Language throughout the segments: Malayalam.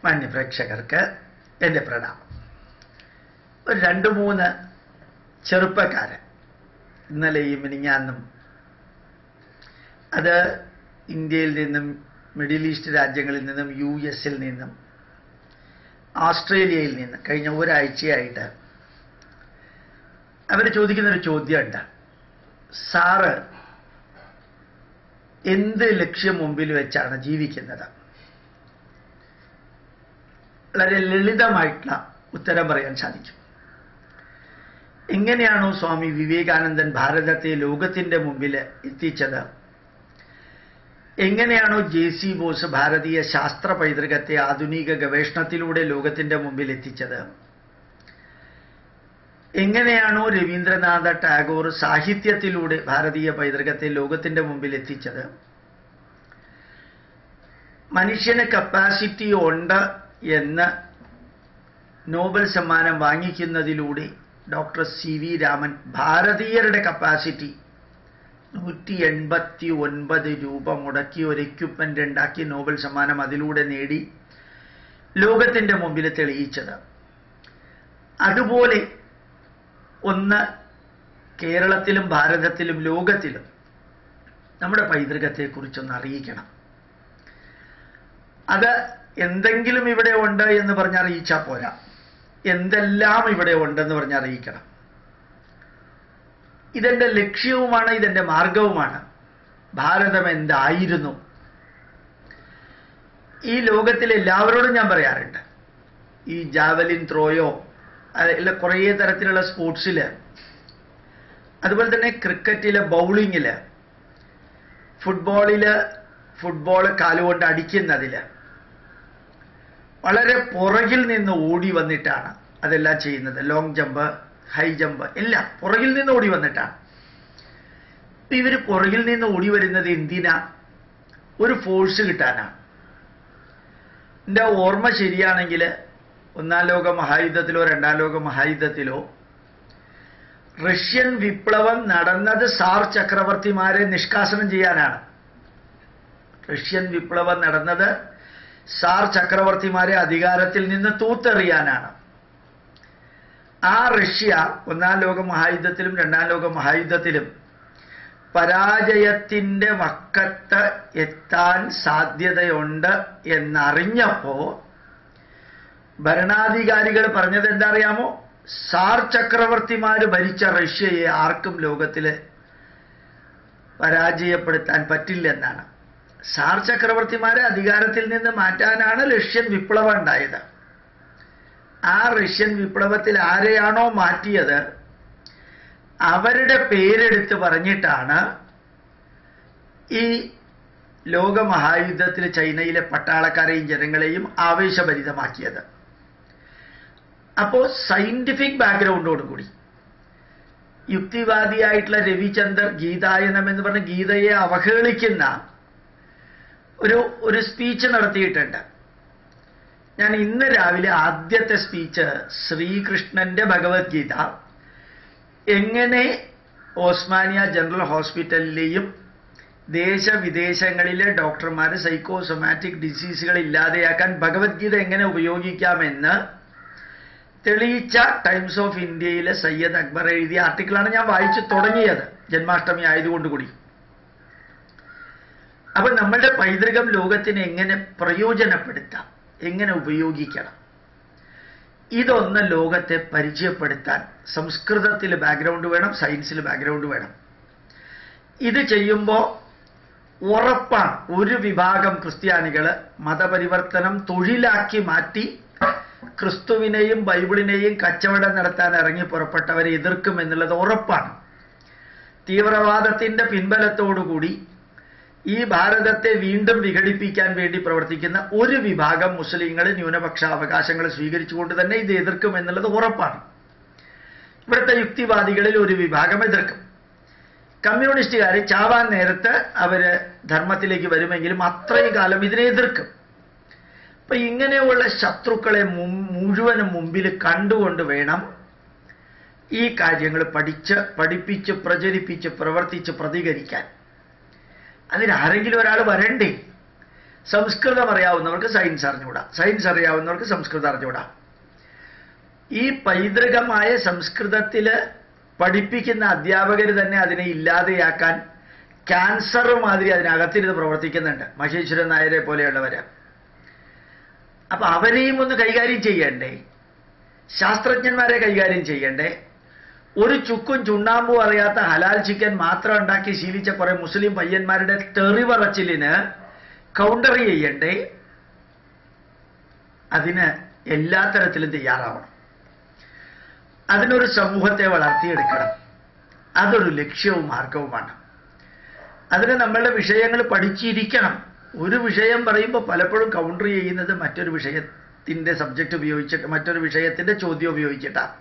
മാന്യപ്രേക്ഷകർക്ക് എൻ്റെ പ്രണാമം ഒരു രണ്ട് മൂന്ന് ചെറുപ്പക്കാരൻ ഇന്നലെയും മിനിഞ്ഞാന്നും അത് ഇന്ത്യയിൽ നിന്നും മിഡിൽ ഈസ്റ്റ് രാജ്യങ്ങളിൽ നിന്നും യു എസിൽ നിന്നും ഓസ്ട്രേലിയയിൽ നിന്ന് കഴിഞ്ഞ ഒരാഴ്ചയായിട്ട് അവർ ചോദിക്കുന്നൊരു ചോദ്യമുണ്ട് സാറ് എന്ത് ലക്ഷ്യം മുമ്പിൽ വെച്ചാണ് ജീവിക്കുന്നത് വളരെ ലളിതമായിട്ടുള്ള ഉത്തരം പറയാൻ സാധിക്കും എങ്ങനെയാണോ സ്വാമി വിവേകാനന്ദൻ ഭാരതത്തെ ലോകത്തിന്റെ മുമ്പിൽ എത്തിച്ചത് എങ്ങനെയാണോ ജെ സി ബോസ് ഭാരതീയ ശാസ്ത്ര പൈതൃകത്തെ ആധുനിക ഗവേഷണത്തിലൂടെ ലോകത്തിന്റെ മുമ്പിൽ എത്തിച്ചത് എങ്ങനെയാണോ രവീന്ദ്രനാഥ ടാഗോർ സാഹിത്യത്തിലൂടെ ഭാരതീയ പൈതൃകത്തെ ലോകത്തിന്റെ മുമ്പിൽ എത്തിച്ചത് മനുഷ്യന് കപ്പാസിറ്റി ഉണ്ട് എന്ന് നോബൽ സമ്മാനം വാങ്ങിക്കുന്നതിലൂടെ ഡോക്ടർ സി വി രാമൻ ഭാരതീയരുടെ കപ്പാസിറ്റി നൂറ്റി എൺപത്തി ഒൻപത് രൂപ മുടക്കി ഒരു എക്യുപ്മെന്റ് ഉണ്ടാക്കി നോബൽ സമ്മാനം അതിലൂടെ നേടി ലോകത്തിന്റെ മുമ്പിൽ തെളിയിച്ചത് അതുപോലെ ഒന്ന് കേരളത്തിലും ഭാരതത്തിലും ലോകത്തിലും നമ്മുടെ പൈതൃകത്തെക്കുറിച്ചൊന്ന് അറിയിക്കണം അത് എന്തെങ്കിലും ഇവിടെ ഉണ്ട് എന്ന് പറഞ്ഞ് അറിയിച്ചാൽ പോരാ എന്തെല്ലാം ഇവിടെ ഉണ്ടെന്ന് പറഞ്ഞ് അറിയിക്കണം ഇതെന്റെ ലക്ഷ്യവുമാണ് ഇതെന്റെ മാർഗവുമാണ് ഭാരതം എന്തായിരുന്നു ഈ ലോകത്തിലെ എല്ലാവരോടും ഞാൻ പറയാറുണ്ട് ഈ ജാവലിൻ ത്രോയോ അല്ല കുറേ തരത്തിലുള്ള സ്പോർട്സില് അതുപോലെ തന്നെ ക്രിക്കറ്റില് ബൗളിങ്ങില് ഫുട്ബോളില് ഫുട്ബോൾ കാലുകൊണ്ട് അടിക്കുന്നതില് വളരെ പുറകിൽ നിന്ന് ഓടി വന്നിട്ടാണ് അതെല്ലാം ചെയ്യുന്നത് ലോങ് ജമ്പ് ഹൈ ജമ്പ് എല്ലാം പുറകിൽ നിന്ന് ഓടി വന്നിട്ടാണ് ഇപ്പൊ ഇവര് പുറകിൽ നിന്ന് ഓടി വരുന്നത് എന്തിനാ ഒരു ഫോഴ്സ് കിട്ടാനാണ് എൻ്റെ ഓർമ്മ ശരിയാണെങ്കിൽ ഒന്നാം ലോക മഹായുദ്ധത്തിലോ രണ്ടാം ലോക മഹായുദ്ധത്തിലോ റഷ്യൻ വിപ്ലവം നടന്നത് സാർ ചക്രവർത്തിമാരെ നിഷ്കാസനം ചെയ്യാനാണ് റഷ്യൻ വിപ്ലവം നടന്നത് സാർ ചക്രവർത്തിമാരെ അധികാരത്തിൽ നിന്ന് തൂത്തെറിയാനാണ് ആ റഷ്യ ഒന്നാം ലോക മഹായുദ്ധത്തിലും രണ്ടാം ലോക മഹായുദ്ധത്തിലും പരാജയത്തിന്റെ വക്കത്ത് എത്താൻ സാധ്യതയുണ്ട് എന്നറിഞ്ഞപ്പോ ഭരണാധികാരികൾ പറഞ്ഞത് എന്താ അറിയാമോ സാർ ചക്രവർത്തിമാര് ഭരിച്ച റഷ്യയെ ആർക്കും ലോകത്തില് പരാജയപ്പെടുത്താൻ പറ്റില്ലെന്നാണ് സാർ ചക്രവർത്തിമാരെ അധികാരത്തിൽ നിന്ന് മാറ്റാനാണ് റഷ്യൻ വിപ്ലവം ഉണ്ടായത് ആ റഷ്യൻ വിപ്ലവത്തിൽ ആരെയാണോ മാറ്റിയത് അവരുടെ പേരെടുത്ത് പറഞ്ഞിട്ടാണ് ഈ ലോകമഹായുദ്ധത്തിൽ ചൈനയിലെ പട്ടാളക്കാരെയും ജനങ്ങളെയും ആവേശഭരിതമാക്കിയത് അപ്പോൾ സയന്റിഫിക് ബാക്ക്ഗ്രൗണ്ടോടുകൂടി യുക്തിവാദിയായിട്ടുള്ള രവിചന്ദർ ഗീതായനം എന്ന് പറഞ്ഞ ഗീതയെ അവഹേളിക്കുന്ന ഒരു ഒരു സ്പീച്ച് നടത്തിയിട്ടുണ്ട് ഞാൻ ഇന്ന് രാവിലെ ആദ്യത്തെ സ്പീച്ച് ശ്രീകൃഷ്ണന്റെ ഭഗവത്ഗീത എങ്ങനെ ഓസ്മാനിയ ജനറൽ ഹോസ്പിറ്റലിലെയും ദേശവിദേശങ്ങളിലെ ഡോക്ടർമാർ സൈക്കോസൊമാറ്റിക് ഡിസീസുകൾ ഇല്ലാതെയാക്കാൻ ഭഗവത്ഗീത എങ്ങനെ ഉപയോഗിക്കാമെന്ന് തെളിയിച്ച ടൈംസ് ഓഫ് ഇന്ത്യയിലെ സയ്യദ് അക്ബർ എഴുതിയ ആർട്ടിക്കിളാണ് ഞാൻ വായിച്ചു തുടങ്ങിയത് ജന്മാഷ്ടമി ആയതുകൊണ്ട് കൂടി അപ്പൊ നമ്മളുടെ പൈതൃകം ലോകത്തിന് എങ്ങനെ പ്രയോജനപ്പെടുത്താം എങ്ങനെ ഉപയോഗിക്കണം ഇതൊന്ന് ലോകത്തെ പരിചയപ്പെടുത്താൻ സംസ്കൃതത്തിൽ ബാക്ക്ഗ്രൗണ്ട് വേണം സയൻസിൽ ബാക്ക്ഗ്രൗണ്ട് വേണം ഇത് ചെയ്യുമ്പോൾ ഉറപ്പാണ് ഒരു വിഭാഗം ക്രിസ്ത്യാനികൾ മതപരിവർത്തനം തൊഴിലാക്കി മാറ്റി ക്രിസ്തുവിനെയും ബൈബിളിനെയും കച്ചവടം നടത്താൻ ഇറങ്ങി പുറപ്പെട്ടവരെ എതിർക്കും എന്നുള്ളത് ഉറപ്പാണ് തീവ്രവാദത്തിന്റെ പിൻബലത്തോടുകൂടി ഈ ഭാരതത്തെ വീണ്ടും വിഘടിപ്പിക്കാൻ വേണ്ടി പ്രവർത്തിക്കുന്ന ഒരു വിഭാഗം മുസ്ലിങ്ങൾ ന്യൂനപക്ഷ അവകാശങ്ങൾ സ്വീകരിച്ചുകൊണ്ട് തന്നെ ഇത് എതിർക്കും എന്നുള്ളത് ഉറപ്പാണ് ഇവിടുത്തെ യുക്തിവാദികളിൽ ഒരു വിഭാഗം എതിർക്കും കമ്മ്യൂണിസ്റ്റുകാർ ചാവാൻ നേരത്ത് അവര് ധർമ്മത്തിലേക്ക് വരുമെങ്കിലും അത്രയും കാലം ഇതിനെ എതിർക്കും അപ്പൊ ഇങ്ങനെയുള്ള ശത്രുക്കളെ മു- മുഴുവനും മുമ്പിൽ കണ്ടുകൊണ്ട് വേണം ഈ കാര്യങ്ങൾ പഠിച്ച് പഠിപ്പിച്ച് പ്രചരിപ്പിച്ച് പ്രവർത്തിച്ച് പ്രതികരിക്കാൻ അതിനാരെങ്കിലും ഒരാൾ വരണ്ടേ സംസ്കൃതം അറിയാവുന്നവർക്ക് സയൻസ് അറിഞ്ഞുകൂടാ സയൻസ് അറിയാവുന്നവർക്ക് സംസ്കൃതം അറിഞ്ഞുകൂടാ ഈ പൈതൃകമായ സംസ്കൃതത്തില് പഠിപ്പിക്കുന്ന അധ്യാപകർ തന്നെ അതിനെ ഇല്ലാതെയാക്കാൻ ക്യാൻസർ മാതിരി അതിനകത്തിരുന്ന് പ്രവർത്തിക്കുന്നുണ്ട് മഹേശ്വരൻ നായരെ പോലെയുള്ളവര് അപ്പൊ അവരെയും ഒന്ന് കൈകാര്യം ചെയ്യണ്ടേ ശാസ്ത്രജ്ഞന്മാരെ കൈകാര്യം ചെയ്യണ്ടേ ഒരു ചുക്കും ചുണ്ണാമ്പും അറിയാത്ത ഹലാൽ ചിക്കൻ മാത്രം ഉണ്ടാക്കി ശീലിച്ച കുറെ മുസ്ലിം പയ്യന്മാരുടെ തെറിവറച്ചിലിന് കൗണ്ടർ ചെയ്യണ്ടേ അതിന് എല്ലാ തരത്തിലും തയ്യാറാവണം അതിനൊരു സമൂഹത്തെ വളർത്തിയെടുക്കണം അതൊരു ലക്ഷ്യവും മാർഗവുമാണ് അതിന് നമ്മളുടെ വിഷയങ്ങൾ പഠിച്ചിരിക്കണം ഒരു വിഷയം പറയുമ്പോൾ പലപ്പോഴും കൗണ്ടർ ചെയ്യുന്നത് മറ്റൊരു വിഷയത്തിന്റെ സബ്ജക്റ്റ് ഉപയോഗിച്ചിട്ട് മറ്റൊരു വിഷയത്തിന്റെ ചോദ്യം ഉപയോഗിച്ചിട്ടാണ്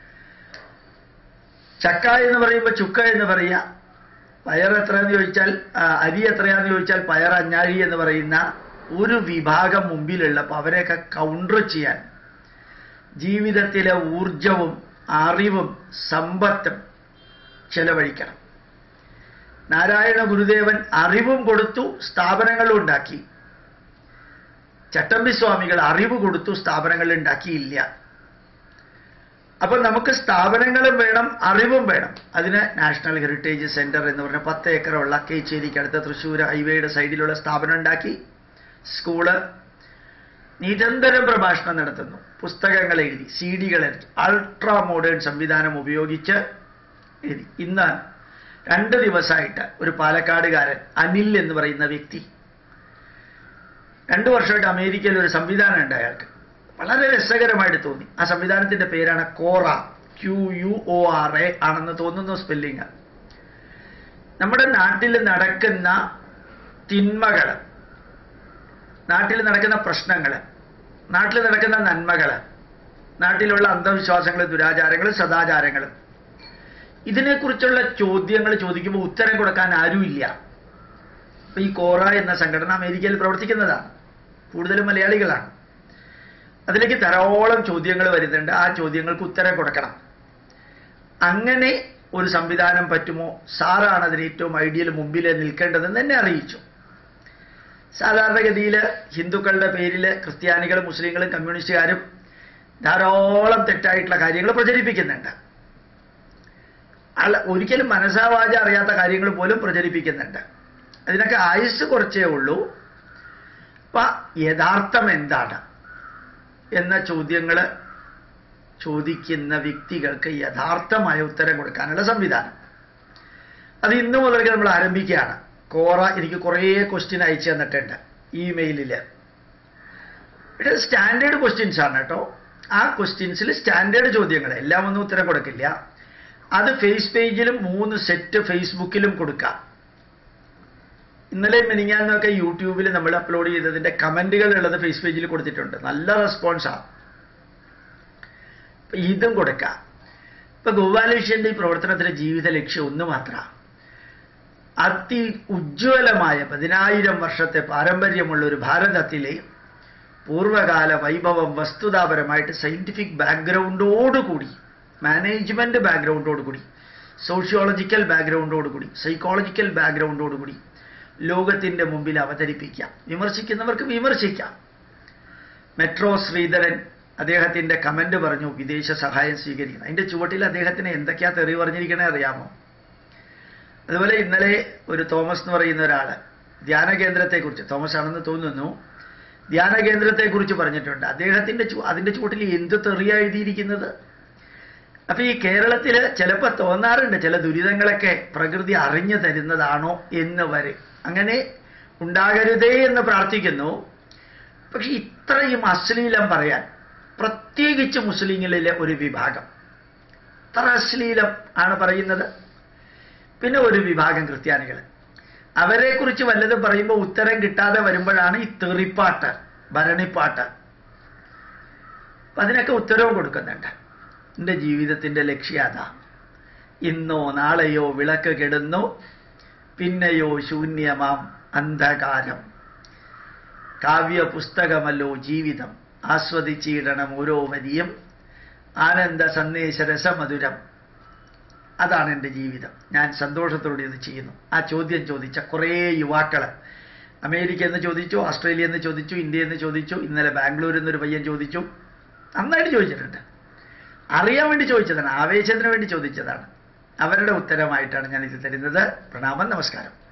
ചക്ക എന്ന് പറയുമ്പോൾ ചുക്ക എന്ന് പറയുക പയർ എത്രയെന്ന് ചോദിച്ചാൽ ആ, അരി എത്രയാന്ന് ചോദിച്ചാൽ പയർ അഞ്ഞാഴി എന്ന് പറയുന്ന ഒരു വിഭാഗം മുമ്പിലുള്ളപ്പോൾ അവരെയൊക്കെ കൗണ്ടർ ചെയ്യാൻ ജീവിതത്തിലെ ഊർജവും അറിവും സമ്പത്തും ചെലവഴിക്കണം നാരായണ ഗുരുദേവൻ അറിവും കൊടുത്തു സ്ഥാപനങ്ങളും ഉണ്ടാക്കി ചട്ടമ്പി സ്വാമികൾ അറിവ് കൊടുത്തു സ്ഥാപനങ്ങൾ ഉണ്ടാക്കിയില്ല അപ്പൊ നമുക്ക് സ്ഥാപനങ്ങളും വേണം അറിവും വേണം അതിന് നാഷണൽ ഹെറിറ്റേജ് സെന്റർ എന്ന് പറഞ്ഞ പത്ത് ഏക്കറുള്ള കേച്ചേരിക്ക് അടുത്ത തൃശ്ശൂർ ഹൈവേയുടെ സൈഡിലുള്ള സ്ഥാപനം ഉണ്ടാക്കി സ്കൂള് നിരന്തരം പ്രഭാഷണം നടത്തുന്നു പുസ്തകങ്ങൾ എഴുതി സി ഡികൾ എഴുതി അൾട്രാ മോഡേൺ സംവിധാനം ഉപയോഗിച്ച് എഴുതി ഇന്ന് രണ്ട് ദിവസമായിട്ട് ഒരു പാലക്കാടുകാരൻ അനിൽ എന്ന് പറയുന്ന വ്യക്തി രണ്ടു വർഷമായിട്ട് അമേരിക്കയിൽ ഒരു സംവിധാനം ഉണ്ട് അയാൾക്ക് വളരെ രസകരമായിട്ട് തോന്നി ആ സംവിധാനത്തിന്റെ പേരാണ് Quora Q U O R A ആണെന്ന് തോന്നുന്നു സ്പെല്ലിങ് നമ്മുടെ നാട്ടിൽ നടക്കുന്ന തിന്മകൾ നാട്ടിൽ നടക്കുന്ന പ്രശ്നങ്ങൾ നാട്ടിൽ നടക്കുന്ന നന്മകൾ നാട്ടിലുള്ള അന്ധവിശ്വാസങ്ങൾ ദുരാചാരങ്ങൾ സദാചാരങ്ങൾ ഇതിനെക്കുറിച്ചുള്ള ചോദ്യങ്ങൾ ചോദിക്കുമ്പോൾ ഉത്തരം കൊടുക്കാൻ ആരുമില്ല ഇപ്പൊ ഈ കോറ എന്ന സംഘടന അമേരിക്കയിൽ പ്രവർത്തിക്കുന്നതാണ് കൂടുതലും മലയാളികളാണ് അതിലേക്ക് ധാരാളം ചോദ്യങ്ങൾ വരുന്നുണ്ട് ആ ചോദ്യങ്ങൾക്ക് ഉത്തരം കൊടുക്കണം അങ്ങനെ ഒരു സംവിധാനം പറ്റുമോ സാറാണ് അതിന് ഏറ്റവും ഐഡിയൽ മുമ്പിൽ നിൽക്കേണ്ടതെന്ന് എന്നെ അറിയിച്ചു സാധാരണഗതിയിൽ ഹിന്ദുക്കളുടെ പേരിൽ ക്രിസ്ത്യാനികളും മുസ്ലിങ്ങളും കമ്മ്യൂണിസ്റ്റുകാരും ധാരാളം തെറ്റായിട്ടുള്ള കാര്യങ്ങൾ പ്രചരിപ്പിക്കുന്നുണ്ട് അല്ല ഒരിക്കലും മനസ്സാവാച അറിയാത്ത കാര്യങ്ങൾ പോലും പ്രചരിപ്പിക്കുന്നുണ്ട് അതിനൊക്കെ ആയുസ് കുറച്ചേ ഉള്ളൂ അപ്പൊ യഥാർത്ഥം എന്താണ് എന്ന ചോദ്യങ്ങൾ ചോദിക്കുന്ന വ്യക്തികൾക്ക് യഥാർത്ഥമായ ഉത്തരം കൊടുക്കാനുള്ള സംവിധാനം അത് ഇന്നു മുതൽക്ക് നമ്മൾ ആരംഭിക്കുകയാണ് കോറ എനിക്ക് കുറേ ക്വസ്റ്റ്യൻ അയച്ചു തന്നിട്ടുണ്ട് ഇമെയിലിൽ ഇത് സ്റ്റാൻഡേർഡ് ക്വസ്റ്റ്യൻസ് ആണ് കേട്ടോ ആ ക്വസ്റ്റ്യൻസിൽ സ്റ്റാൻഡേർഡ് ചോദ്യങ്ങൾ എല്ലാം ഒന്നും ഉത്തരം കൊടുക്കില്ല അത് ഫേസ് പേജിലും മൂന്ന് സെറ്റ് ഫേസ്ബുക്കിലും കൊടുക്കാം ഇന്നലെ മിനിങ്ങാന്നൊക്കെ യൂട്യൂബിൽ നമ്മൾ അപ്ലോഡ് ചെയ്തതിന്റെ കമന്റുകൾ ഉള്ളത് ഫേസ് പേജിൽ കൊടുത്തിട്ടുണ്ട് നല്ല റെസ്പോൺസാണ് ഇതും കൊടുക്കാം ഇപ്പൊ ഗോപാലകൃഷ്ണന്റെ ഈ പ്രവർത്തനത്തിന്റെ ജീവിത ലക്ഷ്യം ഒന്ന് മാത്രമാണ് അതി ഉജ്ജ്വലമായ പതിനായിരം വർഷത്തെ പാരമ്പര്യമുള്ള ഒരു ഭാരതത്തിലെ പൂർവകാല വൈഭവം വസ്തുതാപരമായിട്ട് സയന്റിഫിക് ബാക്ക്ഗ്രൗണ്ടോടുകൂടി മാനേജ്മെന്റ് ബാക്ക്ഗ്രൗണ്ടോടുകൂടി സോഷ്യോളജിക്കൽ ബാക്ക്ഗ്രൗണ്ടോടുകൂടി സൈക്കോളജിക്കൽ ബാക്ക്ഗ്രൗണ്ടോടുകൂടി ലോകത്തിന്റെ മുമ്പിൽ അവതരിപ്പിക്കാം വിമർശിക്കുന്നവർക്ക് വിമർശിക്കാം മെട്രോ ശ്രീധരൻ അദ്ദേഹത്തിന്റെ കമന്റ് പറഞ്ഞു വിദേശ സഹായം സ്വീകരിക്കണം അതിന്റെ ചുവട്ടിൽ അദ്ദേഹത്തിന് എന്തൊക്കെയാ തെറി പറഞ്ഞിരിക്കണേ അറിയാമോ അതുപോലെ ഇന്നലെ ഒരു തോമസ് എന്ന് പറയുന്ന ഒരാള് ധ്യാന കേന്ദ്രത്തെക്കുറിച്ച് തോമസ് ആണെന്ന് തോന്നുന്നു ധ്യാന കേന്ദ്രത്തെക്കുറിച്ച് പറഞ്ഞിട്ടുണ്ട് അദ്ദേഹത്തിന്റെ ചു- അതിന്റെ ചുവട്ടിൽ എന്ത് തെറിയാ എഴുതിയിരിക്കുന്നത് അപ്പൊ ഈ കേരളത്തില് ചിലപ്പോ തോന്നാറുണ്ട് ചില ദുരിതങ്ങളൊക്കെ പ്രകൃതി അറിഞ്ഞു തരുന്നതാണോ എന്ന് വരെ അങ്ങനെ ഉണ്ടാകരുതേ എന്ന് പ്രാർത്ഥിക്കുന്നു പക്ഷെ ഇത്രയും അശ്ലീലം പറയാൻ പ്രത്യേകിച്ച് മുസ്ലിങ്ങളിലെ ഒരു വിഭാഗം ഇത്ര അശ്ലീലം ആണ് പറയുന്നത് പിന്നെ ഒരു വിഭാഗം ക്രിസ്ത്യാനികൾ അവരെക്കുറിച്ച് വല്ലതും പറയുമ്പോൾ ഉത്തരം കിട്ടാതെ വരുമ്പോഴാണ് ഈ തെറിപ്പാട്ട് ഭരണിപ്പാട്ട് അപ്പൊ അതിനൊക്കെ ഉത്തരവും കൊടുക്കുന്നുണ്ട് എൻ്റെ ജീവിതത്തിൻ്റെ ലക്ഷ്യം അതാ ഇന്നോ നാളെയോ വിളക്ക് കെടുന്നു പിന്നെയോ ശൂന്യമാം അന്ധകാരം കാവ്യ പുസ്തകമല്ലോ ജീവിതം ആസ്വദിച്ചിടണം ഓരോ വരിയും ആനന്ദ സന്ദേശ രസമധുരം അതാണ് എൻ്റെ ജീവിതം ഞാൻ സന്തോഷത്തോടെ ഇത് ചെയ്യുന്നു ആ ചോദ്യം ചോദിച്ച കുറേ യുവാക്കൾ അമേരിക്ക എന്ന് ചോദിച്ചു ഓസ്ട്രേലിയ എന്ന് ചോദിച്ചു ഇന്ത്യ എന്ന് ചോദിച്ചു ഇന്നലെ ബാംഗ്ലൂരിൽ നിന്നൊരു പയ്യൻ ചോദിച്ചു നന്നായിട്ട് ചോദിച്ചിട്ടുണ്ട് അറിയാൻ വേണ്ടി ചോദിച്ചതാണ് ആവേശത്തിന് വേണ്ടി ചോദിച്ചതാണ് അവരുടെ ഉത്തരമായിട്ടാണ് ഞാൻ ഇത് തരുന്നത് പ്രണാമം നമസ്കാരം